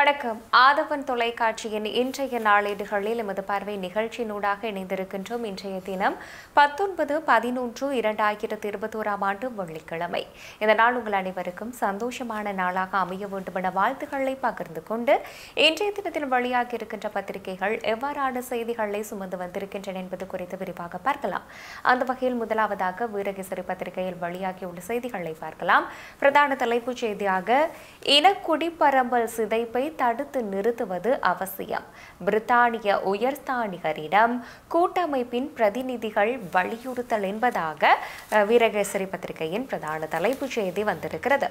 வணக்கம் ஆதவன் தொலைக்காட்சியின் இன்றைய நாளேடுகளில் எமது பார்வை நிகழ்ச்சியினூடாக இணைந்திருக்கின்றோம் இன்றைய தினம் பத்தொன்பது பதினொன்று இரண்டாயிரத்தி இருபத்தோராம் ஆண்டு வெள்ளிக்கிழமை இந்த நாள் உங்கள் அனைவருக்கும் சந்தோஷமான நாளாக அமைய வேண்டும் என வாழ்த்துக்களை பகிர்ந்து கொண்டு இன்றைய தினத்தில் வெளியாகி இருக்கின்ற பத்திரிகைகள் எவ்வாறான செய்திகளை சுமந்து வந்திருக்கின்றன என்பது குறித்து விரிவாக பார்க்கலாம் அந்த வகையில் முதலாவதாக வீரகேசரி பத்திரிகையில் வெளியாகியுள்ள செய்திகளை பார்க்கலாம் பிரதான தலைப்புச் செய்தியாக இனக்குடிப்பரம்பல் சிதைப்பை தடுத்து நிறுத்துவது அவசியம் பிரித்தானிய உயர்ஸ்தானிகரிடம் கூட்டமைப்பின் பிரதிநிதிகள் வலியுறுத்தல் என்பதாக அஹ், வீரகேசரி பத்திரிகையின் பிரதான தலைப்புச் செய்தி வந்திருக்கிறது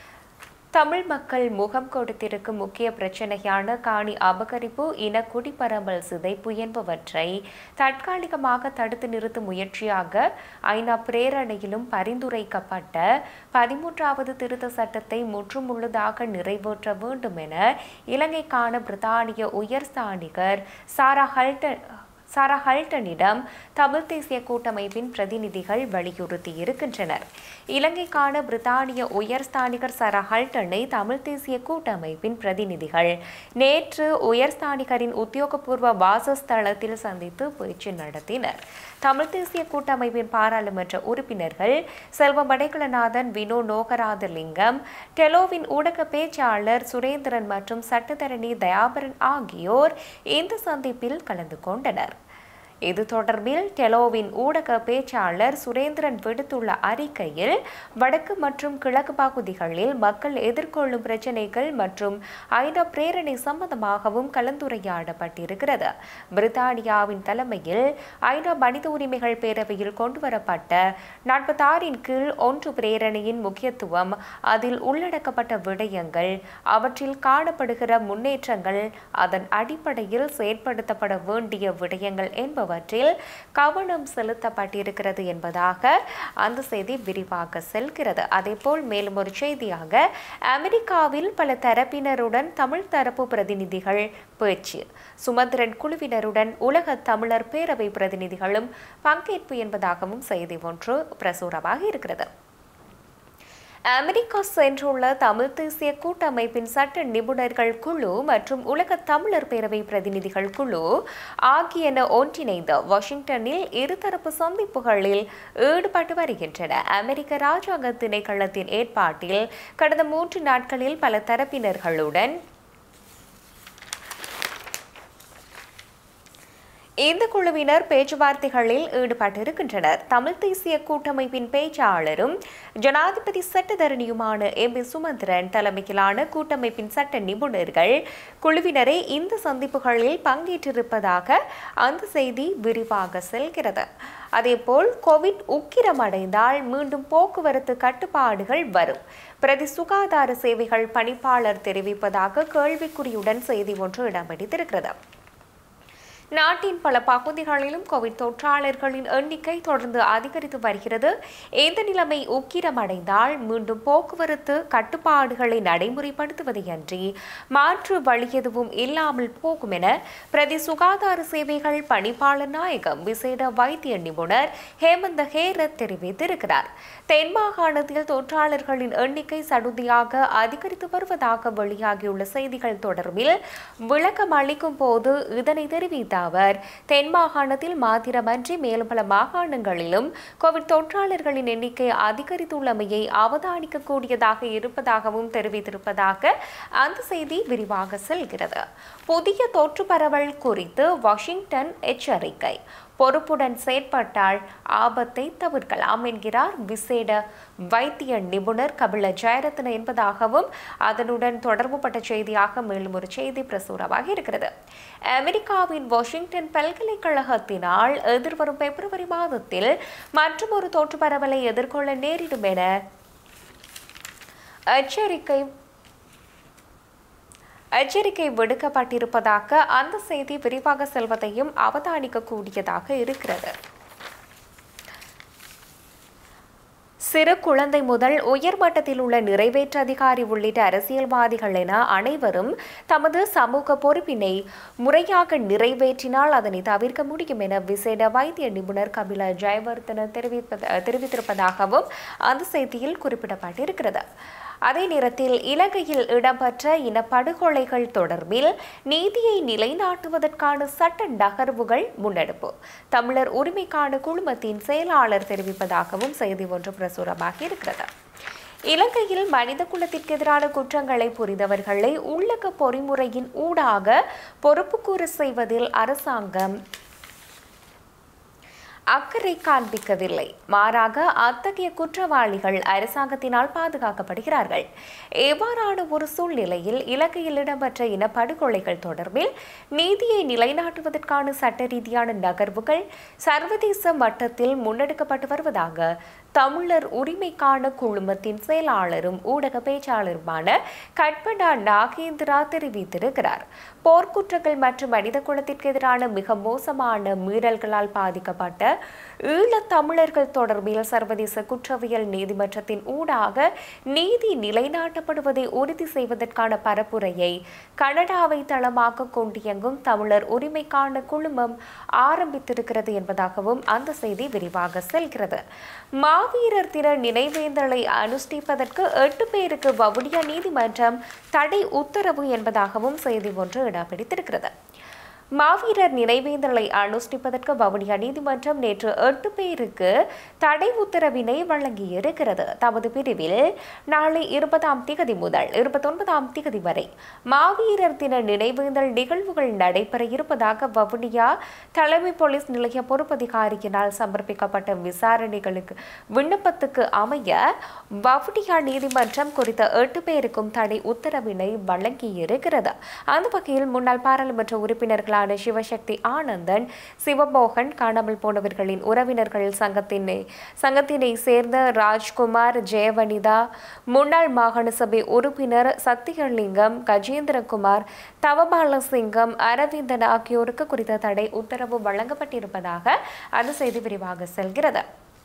தமிழ் மக்கள் முகம் கொடுத்திருக்கும் முக்கிய பிரச்சனையான காணி அபகரிப்பு இன குடிப்பரம்பல் சிதைப்பு என்பவற்றை தற்காலிகமாக தடுத்து நிறுத்தும் முயற்சியாக ஐநா பிரேரணையிலும் பரிந்துரைக்கப்பட்ட பதிமூன்றாவது திருத்த சட்டத்தை முற்றுமுழுதாக நிறைவேற்ற வேண்டும் என இலங்கைக்கான பிரித்தானிய உயர்ஸ்தானிகர் சாரா ஹல்டன் சாரா ஹல்டனிடம் தமிழ் தேசிய கூட்டமைப்பின் பிரதிநிதிகள் வலியுறுத்தி இருக்கின்றனர் இலங்கைக்கான பிரித்தானிய உயர்ஸ்தானிகர் சாரா ஹல்டனை தமிழ் தேசிய கூட்டமைப்பின் பிரதிநிதிகள் நேற்று உயர்ஸ்தானிகரின் உத்தியோகபூர்வ வாசஸ்தலத்தில் சந்தித்து பேச்சு நடத்தினர் தமிழ் தேசிய கூட்டமைப்பின் பாராளுமன்ற உறுப்பினர்கள் செல்வம் அடைக்கலநாதன் வினோ நோகராதலிங்கம் டெலோவின் ஊடக பேச்சாளர் சுரேந்திரன் மற்றும் சட்டத்தரணி தயாபரன் ஆகியோர் இந்த சந்திப்பில் கலந்து கொண்டனர் இது தொடர்பில் டெலோவின் ஊடக பேச்சாளர் சுரேந்திரன் விடுத்துள்ள அறிக்கையில் வடக்கு மற்றும் கிழக்கு பகுதிகளில் மக்கள் எதிர்கொள்ளும் பிரச்சினைகள் மற்றும் ஐநா பிரேரணை சம்பந்தமாகவும் கலந்துரையாடப்பட்டிருக்கிறது பிரித்தானியாவின் தலைமையில் ஐநா மனித உரிமைகள் பேரவையில் கொண்டுவரப்பட்ட நாற்பத்தாறின் கீழ் ஒன்று பிரேரணையின் முக்கியத்துவம் அதில் உள்ளடக்கப்பட்ட விடயங்கள் அவற்றில் காணப்படுகிற முன்னேற்றங்கள் அதன் அடிப்படையில் செயற்படுத்தப்பட வேண்டிய விடயங்கள் என்பவற்றில் கவனம் செலுத்தப்பட்டிருக்கிறது என்பதாக அந்த செய்தி விரிவாக செல்கிறது அதேபோல் மேலும் ஒரு செய்தியாக அமெரிக்காவில் பல தரப்பினருடன் தமிழ் தரப்பு பிரதிநிதிகள் பேச்சு சுமந்திரன் குழுவினருடன் உலக தமிழர் பேரவை பிரதிநிதிகளும் பங்கேற்பு என்பதாகவும் செய்தி ஒன்று பிரசுரமாக இருக்கிறது அமெரிக்கா சென்றுள்ள தமிழ் தேசிய கூட்டமைப்பின் சட்ட நிபுணர்கள் குழு மற்றும் உலக தமிழர் பேரவை பிரதிநிதிகள் குழு ஆகியன ஒன்றிணைந்து வாஷிங்டனில் இருதரப்பு சந்திப்புகளில் ஈடுபட்டு வருகின்றன அமெரிக்க ராஜாங்க திணைக்களத்தின் ஏற்பாட்டில் கடந்த மூன்று நாட்களில் பல தரப்பினர்களுடன் இந்த குழுவினர் பேச்சுவார்த்தைகளில் ஈடுபட்டிருக்கின்றனர் தமிழ் தேசிய கூட்டமைப்பின் பேச்சாளரும் ஜனாதிபதி சட்டத்தரணியுமான எம் பி சுமந்திரன் தலைமையிலான கூட்டமைப்பின் சட்ட நிபுணர்கள் குழுவினரை இந்த சந்திப்புகளில் பங்கேற்றிருப்பதாக அந்த செய்தி விரிவாக செல்கிறது அதேபோல் கோவிட் உக்கிரமடைந்தால் மீண்டும் போக்குவரத்து கட்டுப்பாடுகள் வரும் பிரதி சுகாதார சேவைகள் பணிப்பாளர் தெரிவிப்பதாக கேள்விக்குறியுடன் செய்தி ஒன்று இடம் பிடித்திருக்கிறது நாட்டின் பல பகுதிகளிலும் கோவிட் தொற்றாளர்களின் எண்ணிக்கை தொடர்ந்து அதிகரித்து வருகிறது இந்த நிலைமை உக்கிரமடைந்தால் மீண்டும் போக்குவரத்து கட்டுப்பாடுகளை நடைமுறைப்படுத்துவதையன்றி மாற்று வழி எதுவும் இல்லாமல் போகும் என பிரதி சுகாதார சேவைகள் பணிப்பாளர் நாயகம் விசேட வைத்திய நிபுணர் ஹேமந்த ஹேரத் தெரிவித்திருக்கிறார் தென் மாகாணத்தில் தொற்றாளர்களின் எண்ணிக்கை சடுதியாக அதிகரித்து வருவதாக வெளியாகியுள்ள செய்திகள் தொடர்பில் விளக்கம் அளிக்கும் போது இதனை தெரிவித்த அவர் தென் மாகாணத்தில் மாத்திரமன்றி மேலும் பல மாகாணங்களிலும் கோவிட் தொற்றாளர்களின் எண்ணிக்கை அதிகரித்துள்ளமையை அவதானிக்கக்கூடியதாக இருப்பதாகவும் தெரிவித்திருப்பதாக அந்த செய்தி விரிவாக செல்கிறது புதிய தொற்று பரவல் குறித்து வாஷிங்டன் எச்சரிக்கை பொறுப்புடன் செயற்பட்டால் ஆபத்தை தவிர்க்கலாம் என்கிறார் விசேட வைத்திய நிபுணர் கபில ஜெயரத்ன என்பதாகவும் அதனுடன் தொடர்புபட்ட செய்தியாக மேலும் ஒரு செய்தி பிரசுரமாக இருக்கிறது அமெரிக்காவின் வாஷிங்டன் பல்கலைக்கழகத்தினால் எதிர்வரும் பிப்ரவரி மாதத்தில் மற்றொரு தொற்று பரவலை எதிர்கொள்ள நேரிடும் என எச்சரிக்கை எச்சரிக்கை விடுக்கப்பட்டிருப்பதாக அந்த செய்தி விரிவாக செல்வதையும் அவதானிக்கக்கூடியதாக இருக்கிறது சிறு குழந்தை முதல் உயர்மட்டத்தில் உள்ள நிறைவேற்ற அதிகாரி உள்ளிட்ட அரசியல்வாதிகள் என அனைவரும் தமது சமூக பொறுப்பினை முறையாக நிறைவேற்றினால் அதனை தவிர்க்க முடியும் என விசேட வைத்திய நிபுணர் கபில ஜெயவர்தன தெரிவிப்பத தெரிவித்திருப்பதாகவும் அந்த செய்தியில் குறிப்பிடப்பட்டிருக்கிறது அதே நேரத்தில் இலங்கையில் இடம்பெற்ற இனப்படுகொலைகள் தொடர்பில் நீதியை நிலைநாட்டுவதற்கான சட்ட நகர்வுகள் முன்னெடுப்பு தமிழர் உரிமைக்கான குழுமத்தின் செயலாளர் தெரிவிப்பதாகவும் செய்தி ஒன்று பிரசுரமாகி இருக்கிறது இலங்கையில் மனித குலத்திற்கு எதிரான குற்றங்களை புரிந்தவர்களை உள்ளக பொறிமுறையின் ஊடாக பொறுப்புக்கூற செய்வதில் அரசாங்கம் அக்கறை காண்பிக்கவில்லை மாறாக அத்தகைய குற்றவாளிகள் அரசாங்கத்தினால் பாதுகாக்கப்படுகிறார்கள் எவ்வாறான ஒரு சூழ்நிலையில் இலங்கையில் இடம்பெற்ற இனப்படுகொலைகள் தொடர்பில் நீதியை நிலைநாட்டுவதற்கான சட்ட ரீதியான நகர்வுகள் சர்வதேச மட்டத்தில் முன்னெடுக்கப்பட்டு வருவதாக தமிழர் உரிமைக்கான குழுமத்தின் செயலாளரும் ஊடக பேச்சாளருமான கட்பனா நாகேந்திரா தெரிவித்திருக்கிறார் போர்க்குற்றங்கள் மற்றும் மனித குலத்திற்கு எதிரான மிக மோசமான மீறல்களால் பாதிக்கப்பட்ட ஈழத் தமிழர்கள் தொடர்பில் சர்வதேச குற்றவியல் நீதிமன்றத்தின் ஊடாக நீதி நிலைநாட்டப்படுவதை உறுதி செய்வதற்கான பரப்புரையை கனடாவை தளமாக கொண்டியங்கும் தமிழர் உரிமைக்கான குழுமம் ஆரம்பித்திருக்கிறது என்பதாகவும் அந்த செய்தி விரிவாக செல்கிறது மாவீரர் தின நினைவேந்தலை அனுஷ்டிப்பதற்கு எட்டு பேருக்கு வவுனியா நீதிமன்றம் தடை உத்தரவு என்பதாகவும் செய்தி ஒன்று இடம் பிடித்திருக்கிறது மாவீரர் நினைவேந்தலை அனுஷ்டிப்பதற்கு வவுனியா நீதிமன்றம் நேற்று எட்டு பேருக்கு தடை உத்தரவினை வழங்கியிருக்கிறது தமது பிரிவில் நாளை இருபதாம் திகதி முதல் இருபத்தொன்பதாம் திகதி வரை மாவீரர் தின நினைவேந்தல் நிகழ்வுகள் நடைபெற இருப்பதாக வவுனியா தலைமை போலீஸ் நிலைய பொறுப்பதிகாரியினால் சமர்ப்பிக்கப்பட்ட விசாரணைகளுக்கு விண்ணப்பத்துக்கு அமைய வவுனியா நீதிமன்றம் குறித்த எட்டு பேருக்கும் தடை உத்தரவினை வழங்கியிருக்கிறது அந்த வகையில் முன்னாள் பாராளுமன்ற உறுப்பினர்களான சிவசக்தி ஆனந்தன் சிவமோகன் காணாமல் போனவர்களின் உறவினர்கள் சங்கத்தினை சங்கத்தினை சேர்ந்த ராஜ்குமார் ஜெயவனிதா முன்னாள் மாகாண சபை உறுப்பினர் சத்தியலிங்கம் கஜேந்திரகுமார் தவபாலசிங்கம் அரவிந்தன் ஆகியோருக்கு குறித்த தடை உத்தரவு வழங்கப்பட்டிருப்பதாக அந்த செய்தி விரிவாக செல்கிறது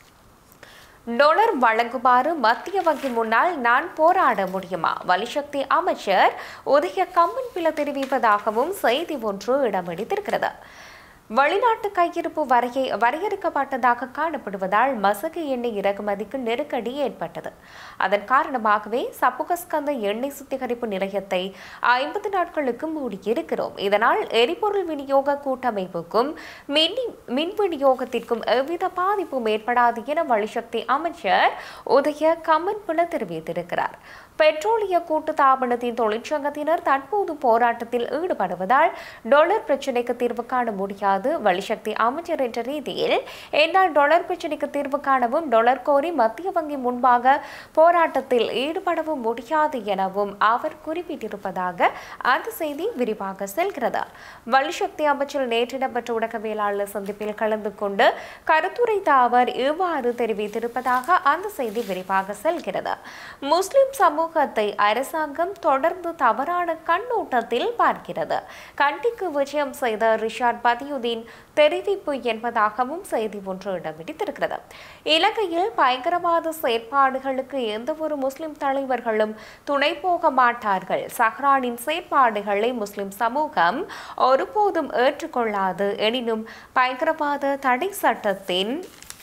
டொலர் வழங்குமாறு மத்திய வங்கி முன்னால் நான் போராட முடியுமா வலிசக்தி அமைச்சர் உதய கம்மன் பில தெரிவிப்பதாகவும் செய்தி ஒன்று இடம்பிடித்திருக்கிறது வெளிநாட்டு கையிருப்பு வரையை வரையறுக்கப்பட்டதாக காணப்படுவதால் மசகு எண்ணெய் இறக்குமதிக்கு நெருக்கடி ஏற்பட்டது அதன் காரணமாகவே சப்புகஸ்கந்த எண்ணெய் சுத்திகரிப்பு நிலையத்தை ஐம்பது நாட்களுக்கு மூடியிருக்கிறோம் இதனால் எரிபொருள் விநியோக கூட்டமைப்புக்கும் மின் மின் விநியோகத்திற்கும் எவ்வித பாதிப்பும் ஏற்படாது என வழிசக்தி அமைச்சர் உதய கம்மன் புல தெரிவித்திருக்கிறார் பெட்ரோலிய கூட்டு தாபனத்தின் தொழிற்சங்கத்தினர் தற்போது போராட்டத்தில் ஈடுபடுவதால் டொலர் பிரச்சினைக்கு தீர்வு காண முடியாது வழிசக்தி அமைச்சர் என்ற ரீதியில் என்னால் டொலர் பிரச்சினைக்கு தீர்வு காணவும் டொலர் கோரி மத்திய வங்கி முன்பாக போராட்டத்தில் ஈடுபடவும் முடியாது எனவும் அவர் குறிப்பிட்டிருப்பதாக அந்த செய்தி விரிவாக செல்கிறது வழிசக்தி அமைச்சர் நேற்று இடம்பெற்ற ஊடகவியலாளர் சந்திப்பில் கலந்து கொண்டு கருத்துரைத்த அவர் இவ்வாறு தெரிவித்திருப்பதாக அந்த செய்தி விரிவாக செல்கிறது முஸ்லிம் சமூகத்தை அரசாங்கம் தொடர்ந்து தவறான கண்ணோட்டத்தில் பார்க்கிறது கண்டிக்கு விஜயம் செய்த ரிஷாட் பதியுதீன் தெரிவிப்பு என்பதாகவும் செய்தி ஒன்று இடம்பிடித்திருக்கிறது இலங்கையில் பயங்கரவாத செயற்பாடுகளுக்கு எந்த ஒரு முஸ்லிம் தலைவர்களும் துணை போக மாட்டார்கள் சஹ்ரானின் செயற்பாடுகளை முஸ்லிம் சமூகம் ஒருபோதும் ஏற்றுக்கொள்ளாது எனினும் பயங்கரவாத தடை சட்டத்தின்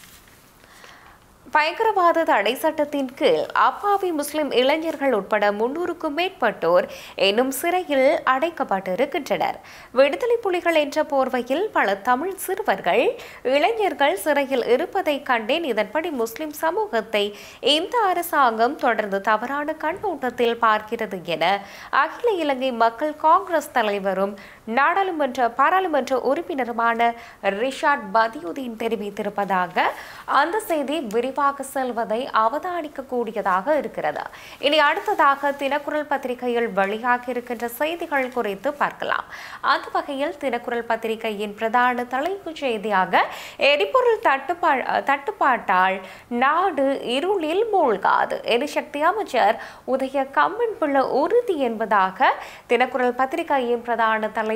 பயங்கரவாத தடை சட்டத்தின் கீழ் அப்பாவி முஸ்லிம் இளைஞர்கள் உட்பட முன்னூறுக்கும் மேற்பட்டோர் இன்னும் சிறையில் அடைக்கப்பட்டிருக்கின்றனர் விடுதலை புலிகள் என்ற போர்வையில் பல தமிழ் சிறுவர்கள் இளைஞர்கள் சிறையில் இருப்பதை கண்டேன் இதன்படி முஸ்லிம் சமூகத்தை இந்த அரசாங்கம் தொடர்ந்து தவறான கண்ணோட்டத்தில் பார்க்கிறது என அகில இலங்கை மக்கள் காங்கிரஸ் தலைவரும் நாடாளுமன்ற பாராளுமன்ற உறுப்பினருமான ரிஷாட் பதியுதீன் தெரிவித்திருப்பதாக அந்த செய்தி விரிவாக செல்வதை அவதானிக்க கூடியதாக இருக்கிறது இனி அடுத்ததாக தினக்குரல் பத்திரிகையில் வெளியாக இருக்கின்ற செய்திகள் குறித்து பார்க்கலாம் அந்த வகையில் தினக்குரல் பத்திரிகையின் பிரதான தலைப்புச் செய்தியாக எரிபொருள் தட்டுப்பா தட்டுப்பாட்டால் நாடு இருளில் மூழ்காது எரிசக்தி அமைச்சர் உதய கம்மன் பிள்ளை உறுதி என்பதாக தினக்குரல் பத்திரிகையின் பிரதான தலைப்பு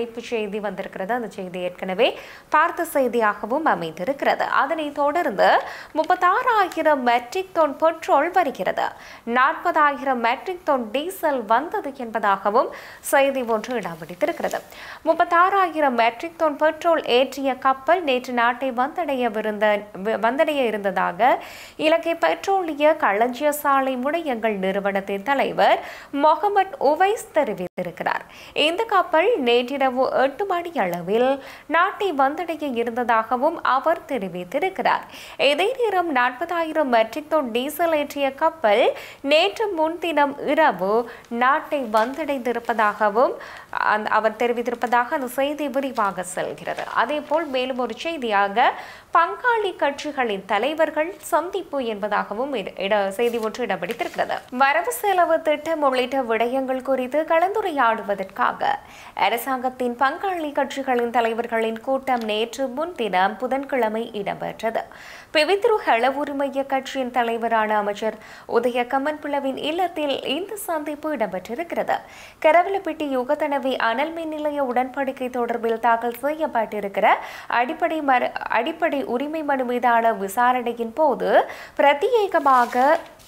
அழைப்பு செய்தி வந்திருக்கிறது அந்த செய்தி ஏற்கனவே பார்த்த செய்தியாகவும் அமைந்திருக்கிறது அதனைத் தொடர்ந்து முப்பத்தாறாயிரம் மெட்ரிக் டன் பெட்ரோல் வருகிறது நாற்பதாயிரம் மெட்ரிக் டன் டீசல் வந்தது என்பதாகவும் செய்தி ஒன்று இடம் பிடித்திருக்கிறது முப்பத்தாறாயிரம் மெட்ரிக் டன் பெட்ரோல் ஏற்றிய கப்பல் நேற்று நாட்டை வந்தடையவிருந்த வந்தடைய இருந்ததாக இலங்கை பெட்ரோலிய களஞ்சிய சாலை முனையங்கள் நிறுவனத்தின் தலைவர் முகமது உவைஸ் தெரிவித்திருக்கிறார் இந்த கப்பல் நேற்றிரவு எட்டு மணி அளவில் நாட்டை வந்தடைய இருந்ததாகவும் அவர் தெரிவித்திருக்கிறார் இதே நேரம் நாற்பதாயிரம் மெட்ரிக் டன் டீசல் ஏற்றிய கப்பல் நேற்று முன்தினம் இரவு நாட்டை வந்தடைந்திருப்பதாகவும் அந்த- அவர் தெரிவித்திருப்பதாக அந்த செய்தி விரிவாக செல்கிறது அதேபோல் மேலும் ஒரு செய்தியாக பங்காளி கட்சிகளின் தலைவர்கள் சந்திப்பு என்பதாகவும் இட- இட- செய்தி ஒன்று இடம் பிடித்திருக்கிறது வரவு செலவு திட்டம் உள்ளிட்ட விடயங்கள் குறித்து கலந்துரையாடுவதற்காக அரசாங்கத்தின் பங்காளி கட்சிகளின் தலைவர்களின் கூட்டம் நேற்று முன்தினம் புதன்கிழமை இடம்பெற்றது பிவித்ரு ஹெள உரிமைய கட்சியின் தலைவரான அமைச்சர் உதய கமன் பிளவின் இல்லத்தில் இந்த சந்திப்பு இடம்பெற்றிருக்கிறது கரவலப்பட்டி யுகத்தனவி அனல் மின் நிலைய உடன்படிக்கை தொடர்பில் தாக்கல் செய்யப்பட்டிருக்கிற அடிப்படை மறு அடிப்படை உரிமை மனு மீதான விசாரணையின் போது பிரத்யேகமாக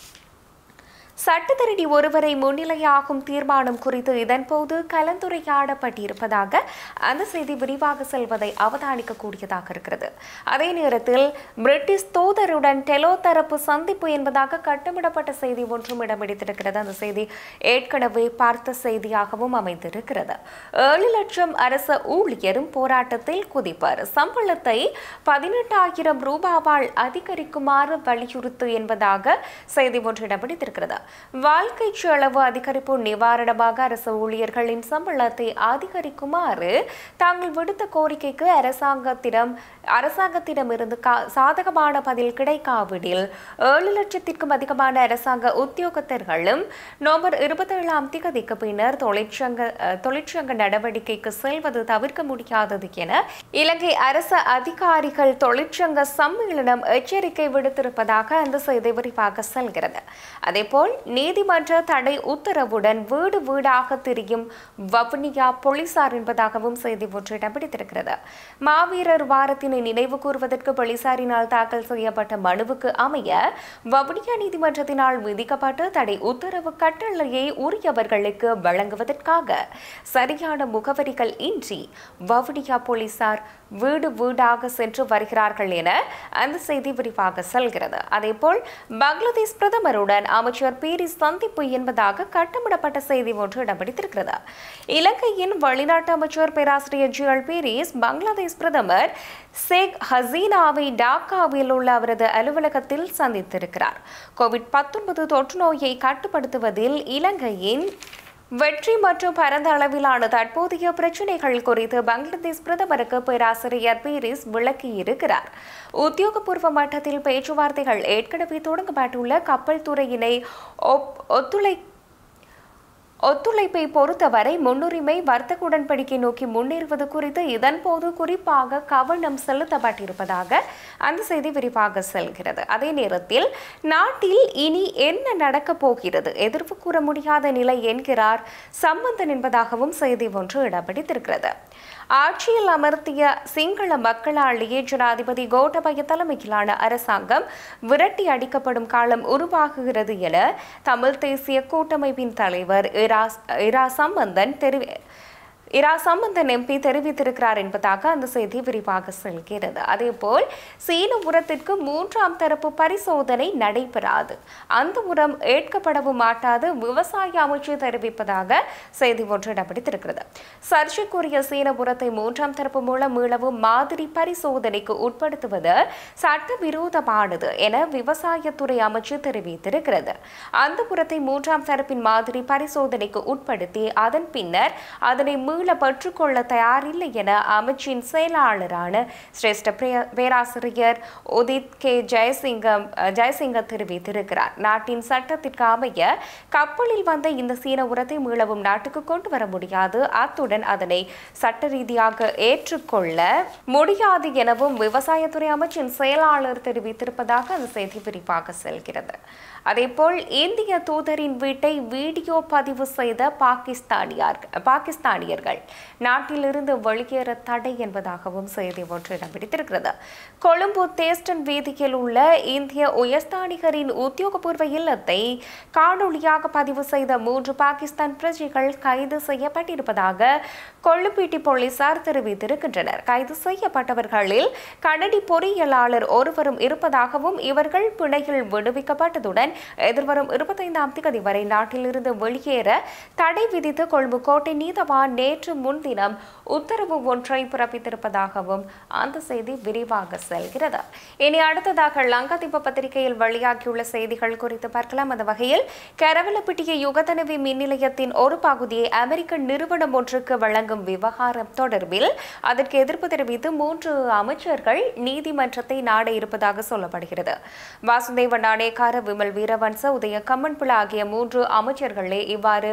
சட்டத்தரணி ஒருவரை முன்னிலையாகும் தீர்மானம் குறித்து இதன்போது கலந்துரையாடப்பட்டிருப்பதாக அந்த செய்தி விரிவாக செல்வதை அவதானிக்கக்கூடியதாக இருக்கிறது அதே நேரத்தில் பிரிட்டிஷ் தூதருடன் டெலோ தரப்பு சந்திப்பு என்பதாக கட்டமிடப்பட்ட செய்தி ஒன்றும் இடம்பிடித்திருக்கிறது அந்த செய்தி ஏற்கனவே பார்த்த செய்தியாகவும் அமைந்திருக்கிறது ஏழு லட்சம் அரச ஊழியரும் போராட்டத்தில் குதிப்பர் சம்பளத்தை பதினெட்டாயிரம் ரூபாவால் அதிகரிக்குமாறு வலியுறுத்து என்பதாக செய்தி ஒன்று இடம்பிடித்திருக்கிறது வாழ்க்கை செலவு அதிகரிப்பு நிவாரணமாக அரசு ஊழியர்களின் சம்பளத்தை அதிகரிக்குமாறு தாங்கள் விடுத்த கோரிக்கைக்கு அரசாங்கத்திடம் அரசாங்கத்திடமிருந்து கா- சாதகமான பதில் கிடைக்காவிடில் ஏழு லட்சத்திற்கும் அதிகமான அரசாங்க உத்தியோகத்தர்களும் நவம்பர் இருபத்தேழாம் திகதிக்கு பின்னர் தொழிற்சங்க அஹ், தொழிற்சங்க நடவடிக்கைக்கு செல்வது தவிர்க்க முடியாதது என இலங்கை அரசு அதிகாரிகள் தொழிற்சங்க சம்மேளனம் எச்சரிக்கை விடுத்திருப்பதாக அந்த செய்தி விரிவாக செல்கிறது அதேபோல் நீதிமன்ற தடை உத்தரவுடன் வீடு வீடாக திரியும் வவுனியா போலீசார் என்பதாகவும் செய்தி ஒன்று இடம் பிடித்திருக்கிறது மாவீரர் வாரத்தினை நினைவு கூறுவதற்கு போலீசாரினால் தாக்கல் செய்யப்பட்ட மனுவுக்கு அமைய வவுனியா நீதிமன்றத்தினால் விதிக்கப்பட்ட தடை உத்தரவு கட்டளையை உரியவர்களுக்கு வழங்குவதற்காக சரியான முகவரிகள் இன்றி வவுனியா போலீசார் வீடு வீடாக சென்று வருகிறார்கள் என அந்த செய்தி விரிவாக செல்கிறது அதேபோல் பங்களாதேஷ் பிரதமருடன் அமைச்சர் பீரி சந்திப்பு என்பதாக கட்டமிடப்பட்ட செய்தி ஒன்று இடம்பிடித்திருக்கிறது இலங்கையின் வெளிநாட்டு அமைச்சர் பேராசிரியர் ஜி எல் பீரிஸ் பங்களாதேஷ் பிரதமர் ஷேக் ஹசீனாவை டாக்காவில் உள்ள அவரது அலுவலகத்தில் சந்தித்திருக்கிறார் கோவிட் பத்தொன்பது தொற்று நோயை கட்டுப்படுத்துவதில் இலங்கையின் வெற்றி மற்றும் பரந்த அளவிலான தற்போதைய பிரச்சினைகள் குறித்து பங்களாதேஷ் பிரதமருக்கு பேராசிரியர் பீரிஸ் விளக்கியிருக்கிறார் உத்தியோகபூர்வ மட்டத்தில் பேச்சுவார்த்தைகள் ஏற்கனவே தொடங்கப்பட்டுள்ள கப்பல் துறையினை ஒப்- ஒத்துழை ஒத்துழைப்பை பொறுத்தவரை முன்னுரிமை வர்த்தக உடன்படிக்கை நோக்கி முன்னேறுவது குறித்து இதன்போது குறிப்பாக கவனம் செலுத்தப்பட்டிருப்பதாக அந்த செய்தி விரிவாக செல்கிறது அதே நேரத்தில் நாட்டில் இனி என்ன நடக்கப் போகிறது எதிர்ப்பு கூற முடியாத நிலை என்கிறார் சம்பந்தன் என்பதாகவும் செய்தி ஒன்று இடம்பிடித்திருக்கிறது ஆட்சியில் அமர்த்திய சிங்கள மக்களாலேயே ஜனாதிபதி கோட்டபய தலைமையிலான அரசாங்கம் விரட்டி அடிக்கப்படும் காலம் உருவாகுகிறது என தமிழ் தேசிய கூட்டமைப்பின் தலைவர் இரா இரா சம்பந்தன் தெரிவி இரா சம்பந்தன் எம்பி தெரிவித்திருக்கிறார் என்பதாக அந்த செய்தி விரிவாக செல்கிறது அதேபோல் சீன உரத்திற்கு மூன்றாம் தரப்பு பரிசோதனை நடைபெறாது அந்த உரம் ஏற்கப்படவும் மாட்டாது விவசாய அமைச்சு தெரிவிப்பதாக செய்தி ஒன்று இடம்பிடித்திருக்கிறது சர்ச்சைக்குரிய சீன உரத்தை மூன்றாம் தரப்பு மூலம் மீளவும் மாதிரி பரிசோதனைக்கு உட்படுத்துவது சட்டவிரோதமானது என விவசாயத்துறை அமைச்சு தெரிவித்திருக்கிறது அந்த உரத்தை மூன்றாம் தரப்பின் மாதிரி பரிசோதனைக்கு உட்படுத்தி அதன் பின்னர் அதனை மீள பெற்றுக்கொள்ள தயாரில்லை என அமைச்சின் செயலாளரான சிரேஷ்ட பிரே- பேராசிரியர் உதித் கே ஜெயசிங்கம் ஜெயசிங்க தெரிவித்திருக்கிறார் நாட்டின் சட்டத்திற்கு அமைய கப்பலில் வந்த இந்த சீன உரத்தை மீளவும் நாட்டுக்கு கொண்டு வர முடியாது அத்துடன் அதனை சட்ட ரீதியாக ஏற்றுக்கொள்ள முடியாது எனவும் விவசாயத்துறை அமைச்சின் செயலாளர் தெரிவித்திருப்பதாக அந்த செய்தி விரிவாக செல்கிறது அதேபோல் இந்திய தூதரின் வீட்டை வீடியோ பதிவு செய்த பாகிஸ்தானியார் பாகிஸ்தானியர்கள் தொழிலாளர்கள் நாட்டிலிருந்து வெளியேற தடை என்பதாகவும் செய்தி ஒன்று இடம் பிடித்திருக்கிறது கொழும்பு தேஸ்டன் வீதியில் உள்ள இந்திய உயர்ஸ்தானிகரின் உத்தியோகபூர்வ இல்லத்தை காணொளியாக பதிவு செய்த மூன்று பாகிஸ்தான் பிரஜைகள் கைது செய்யப்பட்டிருப்பதாக கொள்ளுப்பீட்டி போலீசார் தெரிவித்திருக்கின்றனர் கைது செய்யப்பட்டவர்களில் கனடி பொறியியலாளர் ஒருவரும் இருப்பதாகவும் இவர்கள் பிணையில் விடுவிக்கப்பட்டதுடன் எதிர்வரும் இருபத்தைந்தாம் தேதி வரை நாட்டிலிருந்து வெளியேற தடை விதித்து கொழும்பு கோட்டை நீதவான் நேற்று முன்தினம் உத்தரவு ஒன்றை பிறப்பித்திருப்பதாகவும் அந்த செய்தி விரிவாக செல்கிறது இனி அடுத்ததாக லங்காதீப பத்திரிகையில் வெளியாகியுள்ள செய்திகள் குறித்து பார்க்கலாம் அந்த வகையில் கரவலப்பிட்டிய யுகதனவி மின் நிலையத்தின் ஒரு பகுதியை அமெரிக்க நிறுவனம் ஒன்றுக்கு வழங்கும் விவகாரம் தொடர்பில் அதற்கு எதிர்ப்பு தெரிவித்து மூன்று அமைச்சர்கள் நீதிமன்றத்தை நாட இருப்பதாக சொல்லப்படுகிறது வாசுதேவ நாணேக்கார விமல் வீரவன்ச உதய கம்மன்பிள ஆகிய மூன்று அமைச்சர்களே இவ்வாறு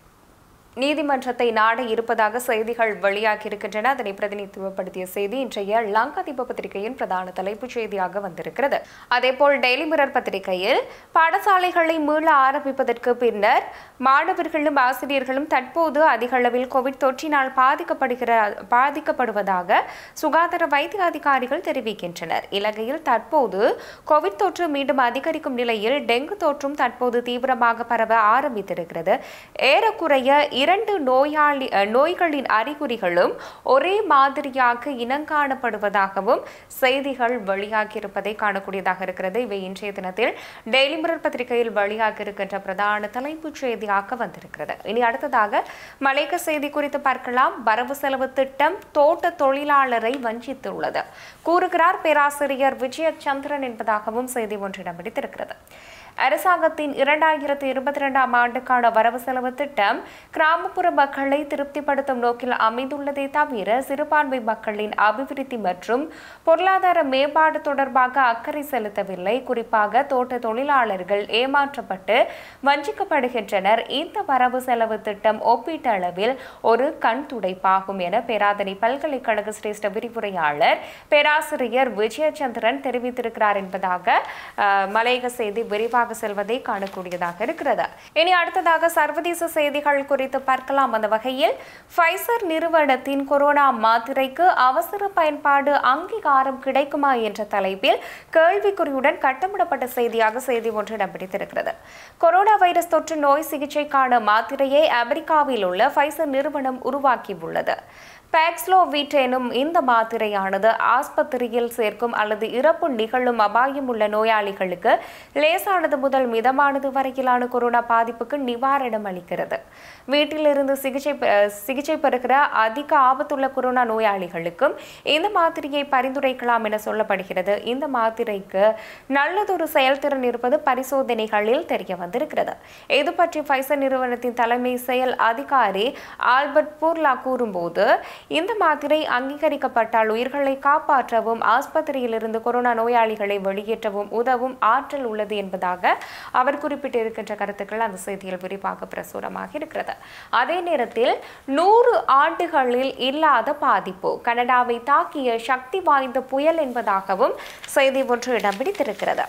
நீதிமன்றத்தை நாட இருப்பதாக செய்திகள் வெளியாகியிருக்கின்றன அதனை பிரதிநிதித்துவப்படுத்திய செய்தி இன்றைய லங்காதீப பத்திரிகையின் பிரதான தலைப்புச் செய்தியாக வந்திருக்கிறது அதேபோல் டெய்லி மிரர் பத்திரிகையில் பாடசாலைகளை மீள ஆரம்பிப்பதற்கு பின்னர் மாணவர்களும் ஆசிரியர்களும் தற்போது அதிக அளவில் கோவிட் தொற்றினால் பாதிக்கப்படுகிற பாதிக்கப்படுவதாக சுகாதார வைத்திய அதிகாரிகள் தெரிவிக்கின்றனர் இலங்கையில் தற்போது கோவிட் தொற்று மீண்டும் அதிகரிக்கும் நிலையில் டெங்கு தொற்றும் தற்போது தீவிரமாக பரவ ஆரம்பித்திருக்கிறது ஏறக்குறைய இரண்டு நோயாளி அஹ், நோய்களின் அறிகுறிகளும் ஒரே மாதிரியாக இனங்காணப்படுவதாகவும் செய்திகள் வெளியாகியிருப்பதை காணக்கூடியதாக இருக்கிறது இவை இன்றைய தினத்தில் டெய்லி மிரர் பத்திரிகையில் வெளியாகியிருக்கின்ற பிரதான தலைப்புச் செய்தியாக வந்திருக்கிறது இனி அடுத்ததாக மலைக்க செய்தி குறித்து பார்க்கலாம் வரவு செலவு திட்டம் தோட்ட தொழிலாளரை வஞ்சித்துள்ளது கூறுகிறார் பேராசிரியர் விஜயச்சந்திரன் என்பதாகவும் செய்தி ஒன்றிடம் பிடித்திருக்கிறது அரசாங்கத்தின் இரண்டாயிரத்தி இருபத்தி ரெண்டாம் ஆண்டுக்கான வரவு செலவு திட்டம் கிராமப்புற மக்களை திருப்திப்படுத்தும் நோக்கில் அமைந்துள்ளதே தவிர சிறுபான்மை மக்களின் அபிவிருத்தி மற்றும் பொருளாதார மேம்பாடு தொடர்பாக அக்கறை செலுத்தவில்லை குறிப்பாக தோட்ட தொழிலாளர்கள் ஏமாற்றப்பட்டு வஞ்சிக்கப்படுகின்றனர் இந்த வரவு செலவு திட்டம் ஒப்பீட்டளவில் ஒரு கண் துடைப்பாகும் என பேராதனை பல்கலைக்கழக சிரேஷ்ட விரிவுரையாளர் பேராசிரியர் விஜயச்சந்திரன் தெரிவித்திருக்கிறார் என்பதாக அஹ், மலையக செய்தி விரிவாக செல்வதை காணக்கூடியதாக இருக்கிறது இனி அடுத்ததாக சர்வதேச செய்திகள் குறித்து பார்க்கலாம் அந்த வகையில் ஃபைசர் நிறுவனத்தின் கொரோனா மாத்திரைக்கு அவசர பயன்பாடு அங்கீகாரம் கிடைக்குமா என்ற தலைப்பில் கேள்விக்குறியுடன் கட்டமிடப்பட்ட செய்தியாக செய்தி ஒன்று இடம் பிடித்திருக்கிறது கொரோனா வைரஸ் தொற்று நோய் சிகிச்சைக்கான மாத்திரையை அமெரிக்காவில் உள்ள ஃபைசர் நிறுவனம் உருவாக்கியுள்ளது பேக்ஸ்லோவிட் எனும் இந்த மாத்திரையானது ஆஸ்பத்திரியில் சேர்க்கும் அல்லது இறப்பு நிகழும் அபாயம் உள்ள நோயாளிகளுக்கு லேசானது முதல் மிதமானது வரையிலான கொரோனா பாதிப்புக்கு நிவாரணம் அளிக்கிறது வீட்டிலிருந்து சிகிச்சை பெ- சிகிச்சை பெறுகிற அதிக ஆபத்துள்ள கொரோனா நோயாளிகளுக்கும் இந்த மாத்திரையை பரிந்துரைக்கலாம் என சொல்லப்படுகிறது இந்த மாத்திரைக்கு நல்லதொரு செயல்திறன் இருப்பது பரிசோதனைகளில் தெரிய வந்திருக்கிறது இது பற்றி ஃபைசர் நிறுவனத்தின் தலைமை செயல் அதிகாரி ஆல்பர்ட் பூர்லா கூறும்போது இந்த மாத்திரை அங்கீகரிக்கப்பட்டால் உயிர்களை காப்பாற்றவும் ஆஸ்பத்திரியிலிருந்து கொரோனா நோயாளிகளை வெளியேற்றவும் உதவும் ஆற்றல் உள்ளது என்பதாக அவர் குறிப்பிட்டிருக்கின்ற கருத்துக்கள் அந்த செய்தியில் விரிவாக பிரசுரமாக இருக்கிறது அதே நேரத்தில் நூறு ஆண்டுகளில் இல்லாத பாதிப்பு கனடாவை தாக்கிய சக்தி வாய்ந்த புயல் என்பதாகவும் செய்தி ஒன்று இடம் பிடித்திருக்கிறது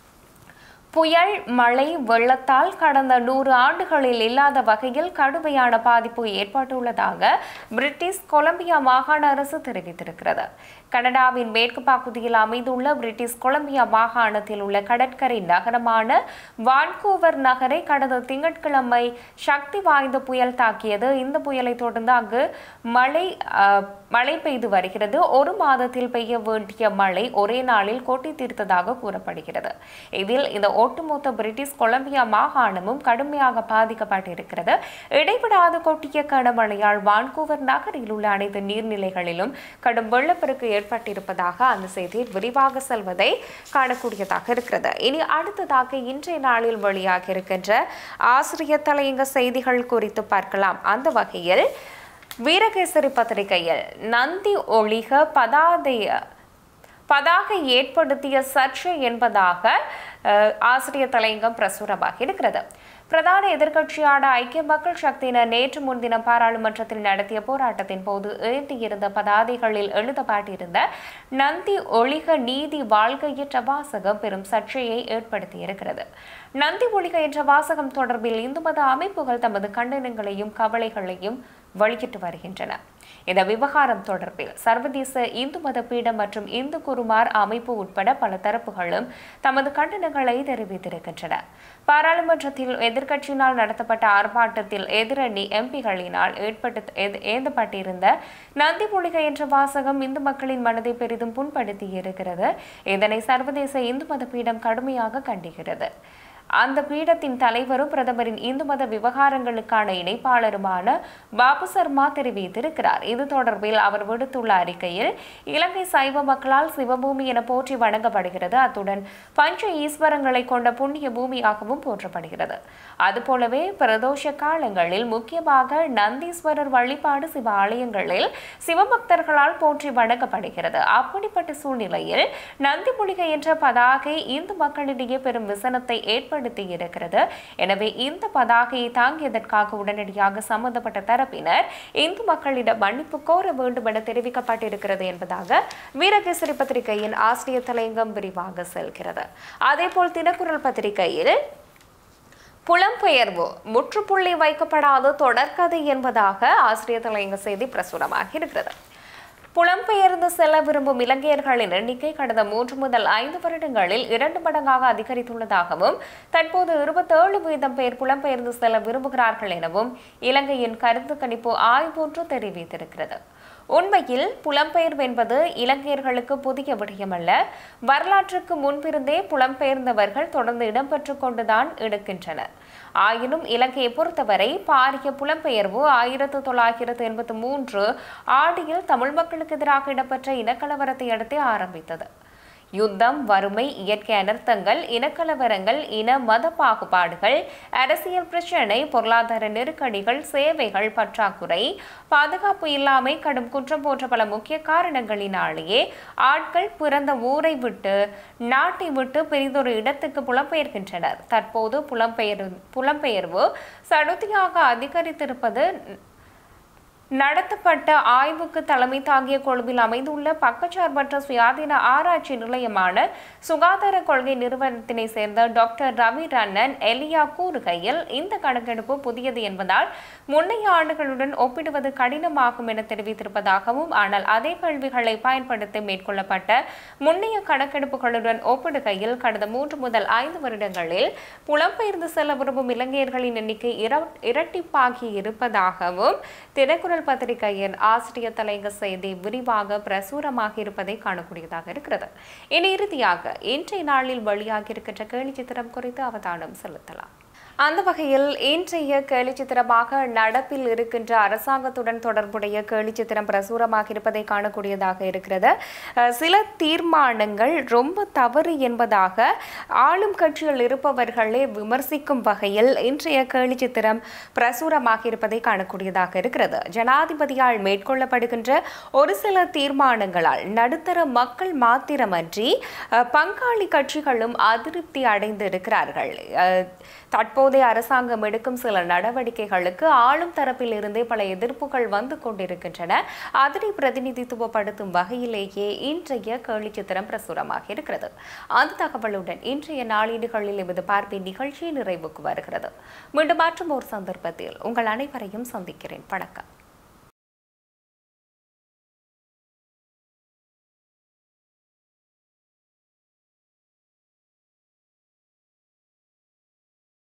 புயல் மழை வெள்ளத்தால் கடந்த நூறு ஆண்டுகளில் இல்லாத வகையில் கடுமையான பாதிப்பு ஏற்பட்டுள்ளதாக பிரிட்டிஷ் கொலம்பியா மாகாண அரசு தெரிவித்திருக்கிறது கனடாவின் மேற்கு பகுதியில் அமைந்துள்ள பிரிட்டிஷ் கொலம்பியா மாகாணத்தில் உள்ள கடற்கரை நகரமான வான்கூவர் நகரை கடந்த திங்கட்கிழமை சக்தி வாய்ந்த புயல் தாக்கியது இந்த புயலை தொடர்ந்து அங்கு மழை அஹ், மழை பெய்து வருகிறது ஒரு மாதத்தில் பெய்ய வேண்டிய மழை ஒரே நாளில் கொட்டி தீர்த்ததாக கூறப்படுகிறது இதில் இந்த ஒட்டுமொத்த பிரிட்டிஷ் கொலம்பியா மாகாணமும் கடுமையாக பாதிக்கப்பட்டிருக்கிறது இடைவிடாது கொட்டிய கனமழையால் வான்கூவர் நகரில் உள்ள அனைத்து நீர்நிலைகளிலும் கடும் வெள்ளப்பெருக்கு ஏற்பட்டிருப்பதாக அந்த செய்தி விரிவாக செல்வதை காணக்கூடியதாக இருக்கிறது இனி அடுத்ததாக இன்றைய நாளில் வெளியாக இருக்கின்ற ஆசிரியர் தலையங்க செய்திகள் குறித்து பார்க்கலாம் அந்த வகையில் வீரகேசரி பத்திரிகையில் நந்தி ஒளிக பதாதைய பதாகை ஏற்படுத்திய சர்ச்சை என்பதாக அஹ், ஆசிரியர் தலையங்கம் பிரசுரமாகி இருக்கிறது பிரதான எதிர்க்கட்சியான ஐக்கிய மக்கள் சக்தியினர் நேற்று முன்தினம் பாராளுமன்றத்தில் நடத்திய போராட்டத்தின் போது ஏந்தியிருந்த பதாதைகளில் எழுதப்பட்டிருந்த நந்தி ஒளிக நீதி வாழ்க என்ற வாசகம் பெரும் சர்ச்சையை ஏற்படுத்தியிருக்கிறது நந்தி ஒளிக என்ற வாசகம் தொடர்பில் இந்து மத அமைப்புகள் தமது கண்டனங்களையும் கவலைகளையும் வெளியிட்டு வருகின்றன இந்த விவகாரம் தொடர்பில் சர்வதேச இந்து மத பீடம் மற்றும் இந்து குருமார் அமைப்பு உட்பட பல தரப்புகளும் தமது கண்டனங்களை தெரிவித்திருக்கின்றன பாராளுமன்றத்தில் எதிர்க்கட்சியினால் நடத்தப்பட்ட ஆர்ப்பாட்டத்தில் எதிரணி எம்பிகளினால் ஏற்பட்டு ஏத- ஏந்தப்பட்டிருந்த நந்தி மூலிகை என்ற வாசகம் இந்து மக்களின் மனதை பெரிதும் புண்படுத்தியிருக்கிறது இதனை சர்வதேச இந்து மத பீடம் கடுமையாக கண்டிக்கிறது அந்த பீடத்தின் தலைவரும் பிரதமரின் இந்து மத விவகாரங்களுக்கான இணைப்பாளருமான பாபு சர்மா தெரிவித்திருக்கிறார் இது தொடர்பில் அவர் விடுத்துள்ள அறிக்கையில் இலங்கை சைவ மக்களால் சிவபூமி என போற்றி வணங்கப்படுகிறது அத்துடன் பஞ்ச ஈஸ்வரங்களை கொண்ட புண்ணிய பூமியாகவும் போற்றப்படுகிறது அதுபோலவே பிரதோஷ காலங்களில் முக்கியமாக நந்தீஸ்வரர் வழிபாடு சிவ ஆலயங்களில் சிவபக்தர்களால் போற்றி வணங்கப்படுகிறது அப்படிப்பட்ட சூழ்நிலையில் நந்தி மூலிகை என்ற பதாகை இந்து மக்களிடையே பெரும் விசனத்தை ஏற்படுத்தி இருக்கிறது எனவே இந்த பதாகையை தாங்கியதற்காக உடனடியாக சம்பந்தப்பட்ட தரப்பினர் இந்து மக்களிடம் மன்னிப்பு கோர வேண்டும் என தெரிவிக்கப்பட்டிருக்கிறது என்பதாக வீரகேசரி பத்திரிகையின் ஆசிரியர் தலையங்கம் விரிவாக செல்கிறது அதேபோல் தினக்குரல் பத்திரிகையில் புலம்பெயர்வு முற்றுப்புள்ளி வைக்கப்படாத தொடர்கதை என்பதாக ஆசிரியர் தலையங்க செய்தி பிரசுரமாகி இருக்கிறது புலம்பெயர்ந்து செல்ல விரும்பும் இலங்கையர்களின் எண்ணிக்கை கடந்த மூன்று முதல் ஐந்து வருடங்களில் இரண்டு மடங்காக அதிகரித்துள்ளதாகவும் தற்போது இருபத்தேழு வீதம் பேர் புலம்பெயர்ந்து செல்ல விரும்புகிறார்கள் எனவும் இலங்கையின் கருத்து கணிப்பு ஆய்வொன்று தெரிவித்திருக்கிறது உண்மையில் புலம்பெயர்வு என்பது இலங்கையர்களுக்கு புதிய விடயமல்ல வரலாற்றுக்கு முன்பிருந்தே புலம்பெயர்ந்தவர்கள் தொடர்ந்து இடம்பெற்று கொண்டுதான் எடுக்கின்றனர் ஆயினும் இலங்கையை பொறுத்தவரை பாரிய புலம்பெயர்வு ஆயிரத்து தொள்ளாயிரத்து எண்பத்தி மூன்று ஆடியில் தமிழ் மக்களுக்கு எதிராக இடம்பெற்ற இனக்கலவரத்தை அடுத்தே ஆரம்பித்தது யுத்தம் வறுமை இயற்கை அனர்த்தங்கள் இனக்கலவரங்கள் இன மத பாகுபாடுகள் அரசியல் பிரச்சினை பொருளாதார நெருக்கடிகள் சேவைகள் பற்றாக்குறை பாதுகாப்பு இல்லாமை கடும் குற்றம் போன்ற பல முக்கிய காரணங்களினாலேயே ஆட்கள் பிறந்த ஊரை விட்டு நாட்டை விட்டு பெரிதொரு இடத்துக்கு புலம்பெயர்கின்றனர் தற்போது புலம்பெயர் புலம்பெயர்வு சடுதியாக அதிகரித்திருப்பது நடத்தப்பட்ட ஆய்வுக்கு தலைமை தாங்கிய கொழும்பில் அமைந்துள்ள பக்கச்சார்பற்ற சுயாதீன ஆராய்ச்சி நிலையமான சுகாதார கொள்கை நிறுவனத்தினை சேர்ந்த டாக்டர் ரவி ரண்ணன் எலியா கூறுகையில் இந்த கணக்கெடுப்பு புதியது என்பதால் முன்னைய ஆண்டுகளுடன் ஒப்பிடுவது கடினமாகும் என தெரிவித்திருப்பதாகவும் ஆனால் அதே கேள்விகளை பயன்படுத்தி மேற்கொள்ளப்பட்ட முன்னைய கணக்கெடுப்புகளுடன் ஒப்பிடுகையில் கடந்த மூன்று முதல் ஐந்து வருடங்களில் புலம்பெயர்ந்து செல்ல விரும்பும் இலங்கையர்களின் எண்ணிக்கை இர- இரட்டிப்பாகி இருப்பதாகவும் தினக்குரல் பத்திரிகையின் ஆசிரியர் தலைங்க செய்தி விரிவாக பிரசுரமாக இருப்பதை காணக்கூடியதாக இருக்கிறது இனி இறுதியாக இன்றைய நாளில் வெளியாகி இருக்கின்ற கேலி சித்திரம் குறித்து அவதானம் செலுத்தலாம் அந்த வகையில் இன்றைய கேலிச்சித்திரமாக நடப்பில் இருக்கின்ற அரசாங்கத்துடன் தொடர்புடைய கேலிச்சித்திரம் பிரசுரமாக இருப்பதை காணக்கூடியதாக இருக்கிறது அஹ் சில தீர்மானங்கள் ரொம்ப தவறு என்பதாக ஆளும் கட்சியில் இருப்பவர்களே விமர்சிக்கும் வகையில் இன்றைய கேலிச்சித்திரம் பிரசுரமாக இருப்பதை காணக்கூடியதாக இருக்கிறது ஜனாதிபதியால் மேற்கொள்ளப்படுகின்ற ஒரு சில தீர்மானங்களால் நடுத்தர மக்கள் மாத்திரமன்றி அஹ், பங்காளி கட்சிகளும் அதிருப்தி அடைந்து இருக்கிறார்கள் அஹ், தற்போதைய அரசாங்கம் எடுக்கும் சில நடவடிக்கைகளுக்கு ஆளும் தரப்பில் இருந்தே பல எதிர்ப்புகள் வந்து கொண்டிருக்கின்றன அதனை பிரதிநிதித்துவப்படுத்தும் வகையிலேயே இன்றைய கேலி சித்திரம் பிரசுரமாக இருக்கிறது அந்த தகவலுடன் இன்றைய நாளேடுகளில் எமது பார்வை நிகழ்ச்சி நிறைவுக்கு வருகிறது மீண்டும் மற்றும் ஒரு சந்தர்ப்பத்தில் உங்கள் அனைவரையும் சந்திக்கிறேன் வணக்கம்